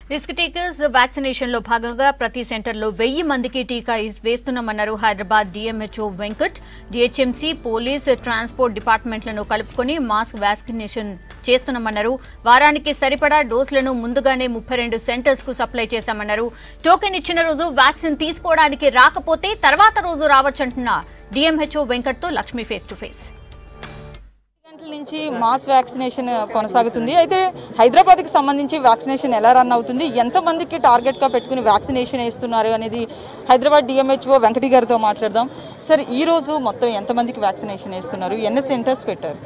risk takers vaccination లో భాగంగా ప్రతి సెంటర్లో వెయ్యి మందికి టీకా ఇస్- వేస్తున్నామన్నారు Hyderabad DMHO Venkat DHMC police transport డిపార్ట్మెంట్లను కలుపుకొని మాస్క్ వ్యాక్సినేషన్ చేస్తున్నామన్నారు వారానికి సరిపడా డోసులను ముందుగానే ముప్పై రెండు సెంటర్స్ కు సప్లై చేశామన్నారు టోకెన్ ఇచ్చిన రోజు వ్యాక్సిన్ తీసుకోవడానికి రాకపోతే తర్వాత రోజు రావచ్చంటున్న డిఎంహెచ్ఓ వెంకట్ తో లక్ష్మి ఫేస్ టు ఫేస్ గంటల నుంచి మాస్ వ్యాక్సినేషన్ కొనసాగుతుంది అయితే హైదరాబాద్కి సంబంధించి వ్యాక్సినేషన్ ఎలా రన్ అవుతుంది ఎంతమందికి టార్గెట్గా పెట్టుకుని వ్యాక్సినేషన్ వేస్తున్నారు అనేది హైదరాబాద్ డిఎంహెచ్ఓ వెంకటి గారితో మాట్లాడదాం సార్ ఈ రోజు మొత్తం ఎంతమందికి వ్యాక్సినేషన్ వేస్తున్నారు ఎన్ని సెంటర్స్ పెట్టారు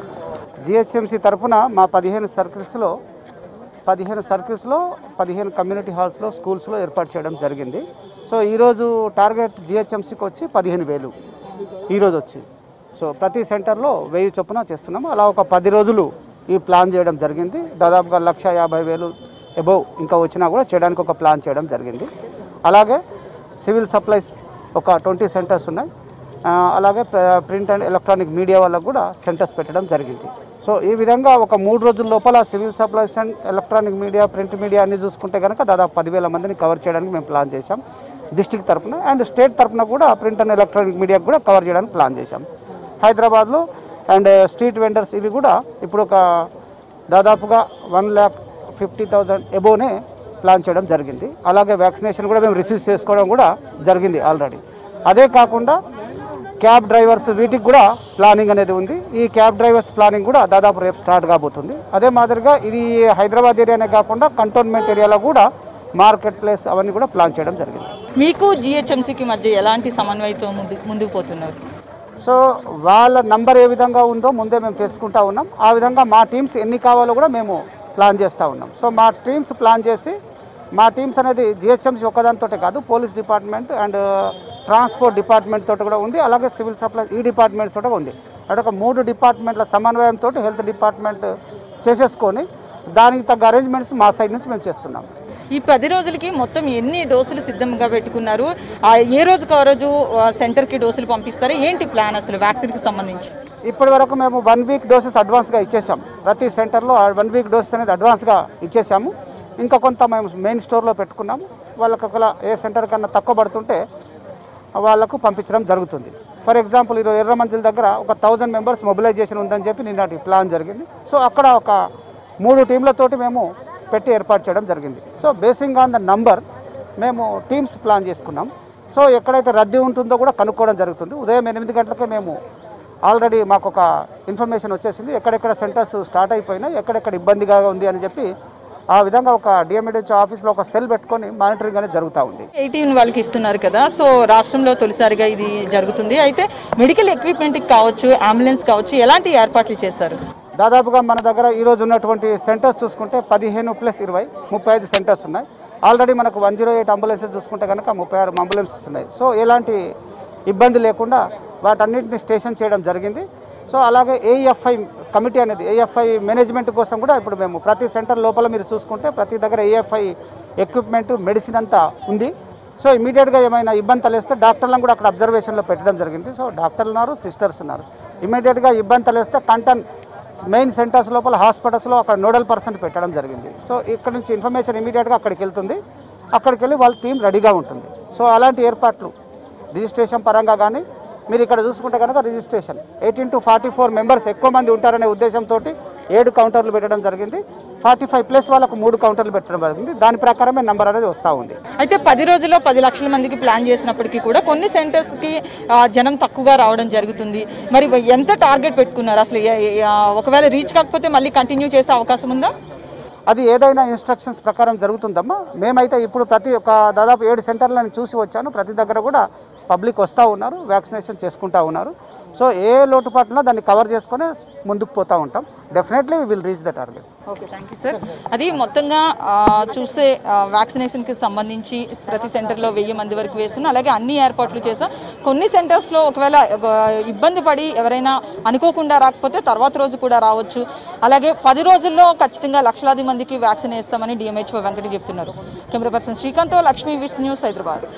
జిహెచ్ఎంసీ తరఫున మా పదిహేను సర్కిల్స్లో పదిహేను సర్కిల్స్లో పదిహేను కమ్యూనిటీ హాల్స్లో స్కూల్స్లో ఏర్పాటు చేయడం జరిగింది సో ఈరోజు టార్గెట్ జిహెచ్ఎంసీకి వచ్చి పదిహేను వేలు ఈరోజు వచ్చి సో ప్రతి సెంటర్లో వెయ్యి చొప్పున చేస్తున్నాము అలా ఒక పది రోజులు ఈ ప్లాన్ చేయడం జరిగింది దాదాపుగా లక్ష యాభై వేలు అబౌవ్ ఇంకా వచ్చినా కూడా చేయడానికి ఒక ప్లాన్ చేయడం జరిగింది అలాగే సివిల్ సప్లైస్ ఒక ట్వంటీ సెంటర్స్ ఉన్నాయి ఆ, అలాగే ప్ర- ప్రింట్ అండ్ ఎలక్ట్రానిక్ మీడియా వాళ్ళకు కూడా సెంటర్స్ పెట్టడం జరిగింది సో ఈ విధంగా ఒక మూడు రోజుల లోపల civil supplies and electronic media print media అన్ని చూసుకుంటే కనుక దాదాపు పదివేల మందిని కవర్ చేయడానికి మేము ప్లాన్ చేశాం డిస్టిక్ తరఫున అండ్ స్టేట్ తరఫున కూడా ప్రింట్ అండ్ ఎలక్ట్రానిక్ మీడియాకు కూడా కవర్ చేయడానికి ప్లాన్ చేశాం హైదరాబాద్లో అండ్ స్ట్రీట్ వెండర్స్ ఇవి కూడా ఇప్పుడు ఒక దాదాపుగా వన్ ల్యాక్ ఫిఫ్టీ థౌజండ్ ఎబోనే ప్లాన్ చేయడం జరిగింది అలాగే వ్యాక్సినేషన్ కూడా మేము రిసీవ్ చేసుకోవడం కూడా జరిగింది ఆల్రెడీ అదే కాకుండా క్యాబ్ డ్రైవర్స్ వీటికి కూడా ప్లానింగ్ అనేది ఉంది ఈ క్యాబ్ డ్రైవర్స్ ప్లానింగ్ కూడా దాదాపు రేపు స్టార్ట్ కాబోతుంది అదే మాదిరిగా ఇది హైదరాబాద్ ఏరియానే కాకుండా కంటోన్మెంట్ ఏరియాలో కూడా మార్కెట్ ప్లేస్ అవన్నీ కూడా ప్లాన్ చేయడం జరిగింది మీకు జిహెచ్ఎంసీకి మధ్య ఎలాంటి సమన్వయంతో ముందు ముందుకు పోతున్నారు సో వాళ్ళ నంబర్ ఏ విధంగా ఉందో ముందే మేము తెలుసుకుంటా ఉన్నాం ఆ విధంగా మా టీమ్స్ ఎన్ని కావాలో కూడా మేము ప్లాన్ చేస్తూ ఉన్నాం సో మా టీమ్స్ ప్లాన్ చేసి మా టీమ్స్ అనేది జిహెచ్ఎంసీ ఒక్కదానితోటే కాదు police department and transport department తోటి కూడా ఉంది అలాగే సివిల్ సప్లై ఈ డిపార్ట్మెంట్ తోటి ఉంది అంటే ఒక మూడు డిపార్ట్మెంట్ల సమన్వయంతో హెల్త్ డిపార్ట్మెంట్ చేసేసుకొని దానికి తగ్గ అరేంజ్మెంట్స్ మా సైడ్ నుంచి మేము చేస్తున్నాం ఈ పది రోజులకి మొత్తం ఎన్ని డోసులు సిద్ధంగా పెట్టుకున్నారు ఆ ఏ రోజుకు ఆ రోజు ఆ, సెంటర్కి డోసులు పంపిస్తారు ఏంటి ప్లాన్ అసలు వ్యాక్సిన్కి సంబంధించి ఇప్పటి వరకు మేము వన్ వీక్ డోసెస్ అడ్వాన్స్గా ఇచ్చేసాం ప్రతి సెంటర్లో వన్ వీక్ డోసెస్ అనేది అడ్వాన్స్గా ఇచ్చేసాము ఇంకా కొంత మేము మెయిన్ స్టోర్లో పెట్టుకున్నాము వాళ్ళకి ఒకవేళ ఏ సెంటర్ కన్నా తక్కువ పడుతుంటే వాళ్ళకు పంపించడం జరుగుతుంది ఫర్ ఎగ్జాంపుల్ ఈరోజు ఎర్రమంజిల్ దగ్గర ఒక థౌజండ్ మెంబర్స్ మొబిలైజేషన్ ఉందని చెప్పి నిన్నటి ప్లాన్ జరిగింది సో అక్కడ ఒక మూడు టీంలతోటి మేము పెట్టి ఏర్పాటు చేయడం జరిగింది so basing on the number మేము టీమ్స్ ప్లాన్ చేసుకున్నాం సో ఎక్కడైతే రద్దీ ఉంటుందో కూడా కనుక్కోవడం జరుగుతుంది ఉదయం ఎనిమిది గంటలకే మేము ఆల్రెడీ మాకు ఒక ఇన్ఫర్మేషన్ వచ్చేసింది ఎక్కడెక్కడ సెంటర్స్ స్టార్ట్ అయిపోయినాయి ఎక్కడెక్కడ ఇబ్బందిగా ఉంది అని చెప్పి ఆ విధంగా ఒక డిఎంఎడ్హెచ్ ఆఫీస్లో ఒక సెల్ పెట్టుకొని మానిటరింగ్ అనేది జరుగుతూ ఉంది ఎయిటీన్ వాళ్ళకి ఇస్తున్నారు కదా సో రాష్ట్రంలో తొలిసారిగా ఇది జరుగుతుంది అయితే మెడికల్ ఎక్విప్మెంట్కి కావచ్చు అంబులెన్స్ కావచ్చు ఎలాంటి ఏర్పాట్లు చేశారు దాదాపుగా మన దగ్గర ఈరోజు ఉన్నటువంటి సెంటర్స్ చూసుకుంటే పదిహేను ప్లస్ ఇరవై ముప్పై ఐదు సెంటర్స్ ఉన్నాయి ఆల్రెడీ మనకు వన్ జీరో ఎయిట్ అంబులెన్సెస్ చూసుకుంటే కనుక ముప్పై ఆరు అంబులెన్సెస్ ఉన్నాయి సో ఎలాంటి ఇబ్బంది లేకుండా వాటన్నిటిని స్టేషన్ చేయడం జరిగింది సో అలాగే ఏఎఫ్ఐ కమిటీ అనేది ఏఎఫ్ఐ మేనేజ్మెంట్ కోసం కూడా ఇప్పుడు మేము ప్రతి సెంటర్ లోపల మీరు చూసుకుంటే ప్రతి దగ్గర ఏఎఫ్ఐ ఎక్విప్మెంట్ మెడిసిన్ అంతా ఉంది సో ఇమీడియట్గా ఏమైనా ఇబ్బంది తలెస్తే డాక్టర్లను కూడా అక్కడ అబ్జర్వేషన్లో పెట్టడం జరిగింది సో డాక్టర్లు ఉన్నారు సిస్టర్స్ ఉన్నారు ఇమీడియట్గా ఇబ్బంది తలెస్తే కంటన్ మెయిన్ సెంటర్స్ లోపల హాస్పిటల్స్లో అక్కడ నోడల్ పర్సన్ పెట్టడం జరిగింది సో ఇక్కడ నుంచి ఇన్ఫర్మేషన్ ఇమీడియట్గా అక్కడికి వెళ్తుంది అక్కడికి వెళ్ళి వాళ్ళ టీం రెడీగా ఉంటుంది సో అలాంటి ఏర్పాట్లు రిజిస్ట్రేషన్ పరంగా కానీ మీరు ఇక్కడ చూసుకుంటే కనుక registration eighteen to forty four members ఎక్కువ మంది ఉంటారనే ఉద్దేశంతో ఏడు కౌంటర్లు పెట్టడం జరిగింది ఫార్టీ ఫైవ్ ప్లస్ వాళ్ళకు మూడు కౌంటర్లు పెట్టడం జరిగింది దాని ప్రకారమే నెంబర్ అనేది వస్తూ ఉంది అయితే పది రోజుల్లో పది లక్షల మందికి ప్లాన్ చేసినప్పటికీ కూడా కొన్ని సెంటర్స్కి ఆ, జనం తక్కువగా రావడం జరుగుతుంది మరి ఎంత టార్గెట్ పెట్టుకున్నారు అసలు ఏ- ఏ- ఆ, ఒకవేళ రీచ్ కాకపోతే మళ్ళీ కంటిన్యూ చేసే అవకాశం ఉందా అది ఏదైనా ఇన్స్ట్రక్షన్స్ ప్రకారం జరుగుతుందమ్మా మేమైతే ఇప్పుడు ప్రతి ఒక దాదాపు ఏడు సెంటర్లను చూసి వచ్చాను ప్రతి దగ్గర కూడా పబ్లిక్ వస్తూ ఉన్నారు వ్యాక్సినేషన్ చేసుకుంటూ ఉన్నారు సో ఏ లోటుపాటులో దాన్ని కవర్ చేసుకొని ముందుకు పోతూ ఉంటాం definitely will reach the target okay thank you sir అది మొత్తంగా ఆ, చూస్తే ఆ, వ్యాక్సినేషన్కి సంబంధించి ప్రతి సెంటర్లో వెయ్యి మంది వరకు వేస్తున్నాం అలాగే అన్ని ఏర్పాట్లు చేసాం కొన్ని సెంటర్స్లో ఒకవేళ ఒక ఇబ్బంది పడి ఎవరైనా అనుకోకుండా రాకపోతే తర్వాత రోజు కూడా రావచ్చు అలాగే పది రోజుల్లో ఖచ్చితంగా లక్షలాది మందికి వ్యాక్సిన్ వేస్తామని డిఎంహెచ్ఓ వెంకట చెప్తున్నారు camera person Srikanth Lakshmi Vishnu news Hyderabad